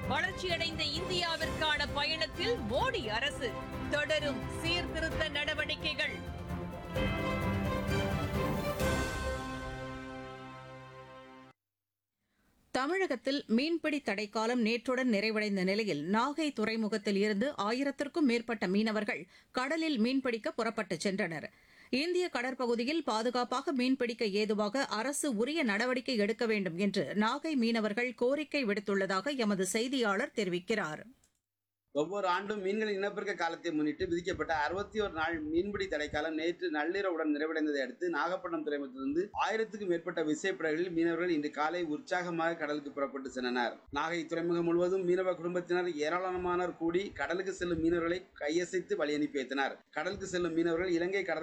வளர்ச்சியடைந்த இந்தியாவிற்கான பயணத்தில் மோடி அரசு தொடரும் சீர்திருத்த நடவடிக்கைகள் தமிழகத்தில் மீன்பிடி தடைக்காலம் நேற்றுடன் நிறைவடைந்த நிலையில் நாகை துறைமுகத்தில் இருந்து ஆயிரத்திற்கும் மேற்பட்ட மீனவர்கள் கடலில் மீன்பிடிக்க புறப்பட்டுச் சென்றனர் இந்திய கடற்பகுதியில் பாதுகாப்பாக மீன்பிடிக்க ஏதுவாக அரசு உரிய நடவடிக்கை எடுக்க வேண்டும் என்று நாகை மீனவர்கள் கோரிக்கை விடுத்துள்ளதாக எமது செய்தியாளர் தெரிவிக்கிறார் ஒவ்வொரு ஆண்டும் மீன்களின் இனப்பெருக்க காலத்தை முன்னிட்டு விதிக்கப்பட்ட அறுபத்தி ஒரு நாள் மீன்பிடி தடைக்காலம் நேற்று நள்ளிரவுடன் நிறைவடைந்ததை அடுத்து நாகப்பட்டினம் துறைமுகத்திலிருந்து ஆயிரத்துக்கும் மேற்பட்ட விசைப்படகுகளில் மீனவர்கள் இன்று காலை உற்சாகமாக கடலுக்கு புறப்பட்டு சென்றனர் நாகை துறைமுகம் முழுவதும் மீனவ குடும்பத்தினர் ஏராளமானோர் கூடி கடலுக்கு செல்லும் மீனவர்களை கையசைத்து வழி அனுப்பி வைத்தனர் கடலுக்கு செல்லும் மீனவர்கள் இலங்கை கடற்படை